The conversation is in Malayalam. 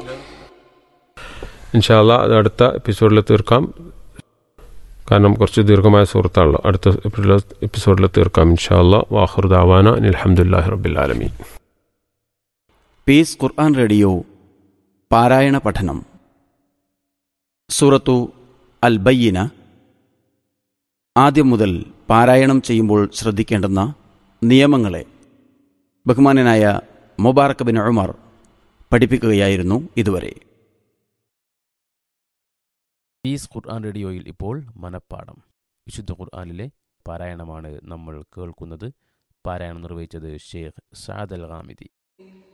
ഇൻഷാല്ല അത് അടുത്ത എപ്പിസോഡിൽ തീർക്കാം കാരണം കുറച്ച് ദീർഘമായ സുഹൃത്താണല്ലോ അടുത്ത എപ്പിസോഡിൽ തീർക്കാം ഇൻഷാല്ല വാഹുർ ദാവാന അലഹമുല്ലാഹി റബ്ബിലാലമീൻ പീസ് ഖുർആൻ റേഡിയോ പാരായണ പഠനം സൂറത്തു അൽ ബയ്യന ആദ്യം മുതൽ പാരായണം ചെയ്യുമ്പോൾ ശ്രദ്ധിക്കേണ്ടുന്ന നിയമങ്ങളെ ബഹുമാനനായ മുബാറക് ബിൻ ഉമർ പഠിപ്പിക്കുകയായിരുന്നു ഇതുവരെ പീസ് ഖുർആൻ റേഡിയോയിൽ ഇപ്പോൾ മനപ്പാഠം വിശുദ്ധ ഖുർആനിലെ പാരായണമാണ് നമ്മൾ കേൾക്കുന്നത് പാരായണം നിർവഹിച്ചത് ഷെയ്ഖ് സാദ് അൽ ഹാമിദി